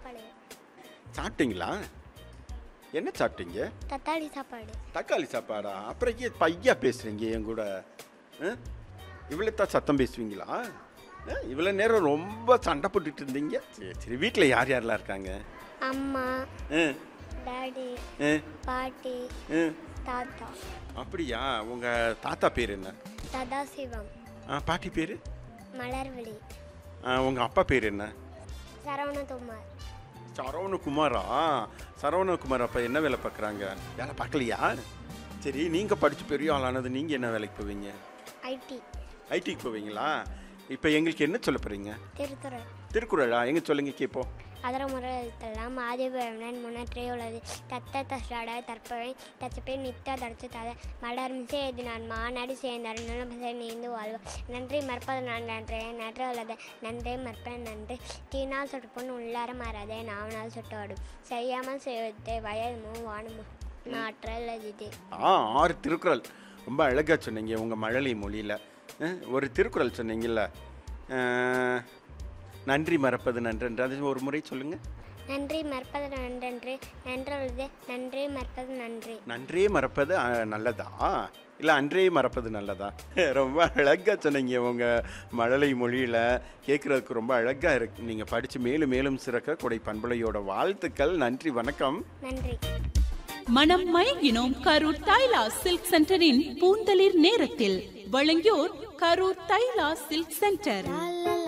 பாளையம் சாப்பிட்டீங்களா என்ன சாப்பிட்டீங்க தக்காளி சாப்பாடு தக்காளி சாப்பாடா அப்புறம் ஏன் பையா பேசுறீங்க என் கூட இவ்வளோ தான் சத்தம் பேசுவீங்களா ஆ, இவ்வளோ நேரம் ரொம்ப சண்டை போட்டுட்டு இருந்தீங்க சரி சரி வீட்டில் யார் யாரெல்லாம் இருக்காங்க அம்மா ஆ, டாடி ஆ, பாட்டி ஆ. தாத்தா அப்படியா உங்கள் தாத்தா பேர் என்ன சதாசிவம் ஆ, பாட்டி பேர் மலர்விழி உங்கள் அப்பா பேர் என்ன சரவணகுமார் சரவணகுமாரா சரவணகுமார் அப்போ என்ன வேலை பார்க்குறாங்க வேலை பார்க்கலையா சரி நீங்கள் படித்து பெரிய ஆளானது நீங்கள் என்ன வேலைக்கு போவீங்க ஐடி ஐடிக்கு போவீங்களா இப்போ எங்களுக்கு என்ன சொல்ல போகிறீங்க திருத்துறை திருக்குறளா எங்க சொல்லுங்க கேட்போம் அதர முறை எழுத்தெல்லாம் ஆதிபவனன் முன்னற்றே உள்ளது தத்த தஸ்டாட தற்பவை தச்சப்பே நித்த தடுத்து தத மலர் மிசை எது நான் மாநாடு சேர்ந்தார் நிலமிசை நீந்து வாழ்வா நன்றி மறப்பது நான் நன்றே நன்று உள்ளது நன்றே மறப்பேன் நன்றி தீனால் சொட்டுப்பொன் உள்ளார மாறாதே நாவனால் சுட்டோடும் செய்யாமல் செய்வதே வயதுமோ வானமோ நாற்றல் இது ஆ ஆறு திருக்குறள் ரொம்ப அழகா சொன்னீங்க உங்க மழலை மொழியில அஹ், ஒரு திருக்குறள் சொன்னீங்கல்ல அஹ், நன்றி மறப்பது நன்றன்று அது ஒரு முறை சொல்லுங்க நன்றி மறப்பது நன்றன்று நன்றுள்ளது நன்றி மறப்பது நன்றி நன்றே மறப்பது அஹ், நல்லதா இல்லை அன்றே மறப்பது நல்லதா ரொம்ப அழகா சொன்னீங்க உங்க மழலை மொழியில கேட்குறதுக்கு ரொம்ப அழகா இருக்கு நீங்க படிச்சு மேலும் மேலும் சிறக்க கொடை பண்பலையோட வாழ்த்துக்கள் நன்றி வணக்கம் நன்றி மனம் மயங்கினோம் கரூர் தைலா சில்க் சென்டரின் பூந்தளிர் நேரத்தில் வழங்கியோர் கரூர் தைலா சில்க் சென்டர் லா, லா,